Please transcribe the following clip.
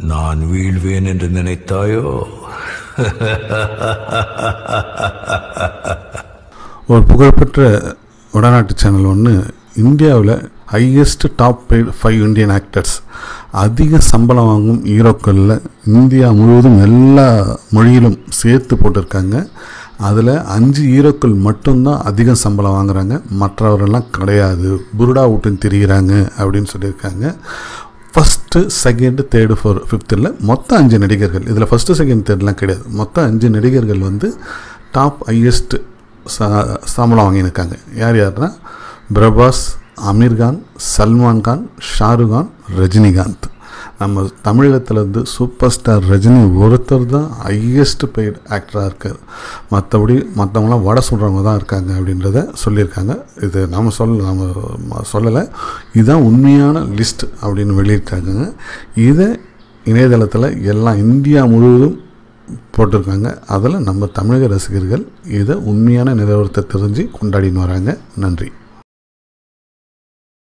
நான் வீழ்வேன் என்று நினைத்தாயோ ஒரு புகழ்பெற்ற வடநாட்டு சேனல் ஒன்று இந்தியாவில் highest top paid five Indian actors அதிக சம்பளம் வாங்கும் ஹீரோக்களில் இந்தியா முழுவதும் எல்லா மொழியிலும் சேர்த்து போட்டிருக்காங்க அதில் அஞ்சு ஹீரோக்கள் மட்டும்தான் அதிக சம்பளம் வாங்குறாங்க மற்றவரெல்லாம் கிடையாது புருடா விட்டுன்னு திரிகிறாங்க அப்படின்னு சொல்லியிருக்காங்க ஃபஸ்ட்டு செகண்டு தேர்டு ஃபோர் ஃபிஃப்த்தில் மொத்தம் அஞ்சு நடிகர்கள் இதில் ஃபஸ்ட்டு செகண்ட் தேர்ட்லாம் கிடையாது மொத்தம் அஞ்சு நடிகர்கள் வந்து டாப் ஹையஸ்ட் ச சம்பளம் வாங்கியிருக்காங்க யார் யாருன்னா பிரபாஸ் அமீர்கான் சல்மான் கான் ஷாருக்கான் ரஜினிகாந்த் நம்ம தமிழகத்தில் இருந்து சூப்பர் ஸ்டார் ரஜினி ஒருத்தர் தான் ஹையஸ்ட் பெய்டு ஆக்டராக இருக்கார் மற்றபடி மற்றவங்களாம் வடை சொல்கிறவங்க தான் இருக்காங்க அப்படின்றத சொல்லியிருக்காங்க இது நம்ம சொல்ல நம்ம சொல்லலை இதுதான் உண்மையான லிஸ்ட் அப்படின்னு வெளியிட்டாங்க இதை இணையதளத்தில் எல்லாம் இந்தியா முழுவதும் போட்டிருக்காங்க அதில் நம்ம தமிழக ரசிகர்கள் இதை உண்மையான நிலவரத்தை தெரிஞ்சு கொண்டாடின்னு வராங்க நன்றி